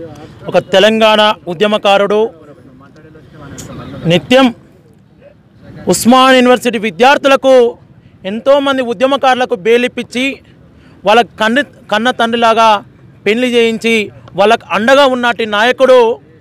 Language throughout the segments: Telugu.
ఒక తెలంగాణ ఉద్యమకారుడు నిత్యం ఉస్మాన్ యూనివర్సిటీ విద్యార్థులకు ఎంతోమంది ఉద్యమకారులకు బేలిప్పించి వాళ్ళ కన్ను కన్న తండ్రిలాగా పెళ్లి చేయించి వాళ్ళకు అండగా ఉన్నటి నాయకుడు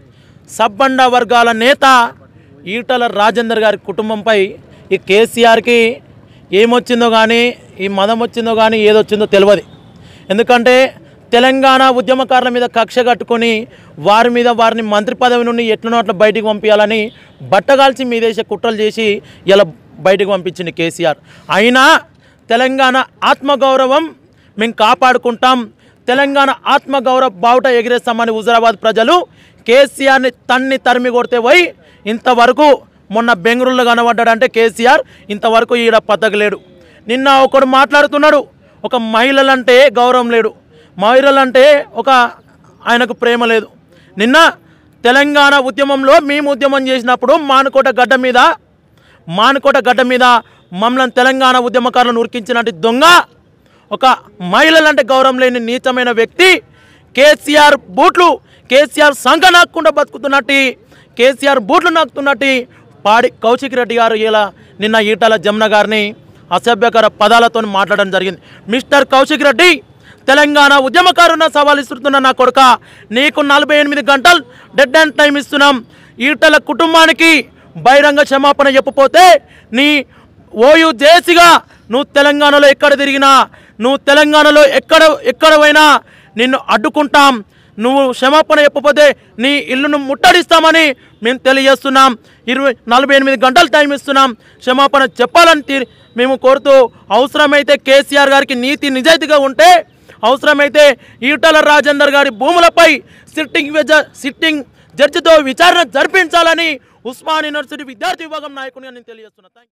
సబ్బండ వర్గాల నేత ఈటల రాజేందర్ గారి కుటుంబంపై ఈ కేసీఆర్కి ఏమొచ్చిందో కానీ ఈ మదం వచ్చిందో కానీ ఏదొచ్చిందో తెలియదు ఎందుకంటే తెలంగాణ ఉద్యమకారుల మీద కక్ష కట్టుకొని వారి మీద వారిని మంత్రి పదవి నుండి ఎట్లనో అట్లా బయటికి పంపించాలని బట్టగాల్చి మీదేసే కుట్రలు చేసి ఇలా బయటకు పంపించింది కేసీఆర్ అయినా తెలంగాణ ఆత్మగౌరవం మేము కాపాడుకుంటాం తెలంగాణ ఆత్మగౌరవ బావుట ఎగిరేస్తామని హుజరాబాద్ ప్రజలు కేసీఆర్ని తన్ని తరిమి కొడితే పోయి ఇంతవరకు మొన్న బెంగళూరులో కనబడ్డాడంటే కేసీఆర్ ఇంతవరకు ఈడ పతకలేడు నిన్న ఒకడు మాట్లాడుతున్నాడు ఒక మహిళలంటే గౌరవం లేడు మహిళలంటే ఒక ఆయనకు ప్రేమ లేదు నిన్న తెలంగాణ ఉద్యమంలో మేము ఉద్యమం చేసినప్పుడు మానుకోట గడ్డ మీద మానుకోట గడ్డ మీద మమ్మల్ని తెలంగాణ ఉద్యమకారులను ఉరికించినట్టు దొంగ ఒక మహిళలంటే గౌరవం లేని నీచమైన వ్యక్తి కేసీఆర్ బూట్లు కేసీఆర్ సంఘ నాకుండా బతుకుతున్నట్టు కేసీఆర్ బూట్లు నాకుతున్నట్టు పాడి కౌశిక్ రెడ్డి గారు ఇలా నిన్న ఈటల జమున గారిని అసభ్యకర పదాలతో మాట్లాడడం జరిగింది మిస్టర్ కౌశిక్ రెడ్డి తెలంగాణ ఉద్యమకారున్న సవాల్ ఇస్తున్న నా కొడుక నీకు నలభై ఎనిమిది గంటలు డెడ్ అండ్ టైం ఇస్తున్నాం ఈటల కుటుంబానికి బహిరంగ క్షమాపణ చెప్పపోతే నీ ఓయు జేసిగా నువ్వు తెలంగాణలో ఎక్కడ తిరిగినా నువ్వు తెలంగాణలో ఎక్కడ ఎక్కడ పోయినా నిన్ను అడ్డుకుంటాం నువ్వు క్షమాపణ చెప్పకపోతే నీ ఇల్లును ముట్టడిస్తామని మేము తెలియజేస్తున్నాం ఇరవై నలభై ఎనిమిది గంటలు టైం ఇస్తున్నాం క్షమాపణ చెప్పాలని తీ- మేము కోరుతూ అవసరమైతే కేసీఆర్ గారికి నీతి నిజాయితీగా ఉంటే అవసరమైతే ఈటల రాజేందర్ గారి భూములపై సిట్టింగ్ వెజ- సిట్టింగ్ జడ్జితో విచారణ జరిపించాలని ఉస్మాన్ యూనివర్సిటీ విద్యార్థి విభాగం నాయకునిగా నేను తెలియజేస్తున్నా థాంక్యూ.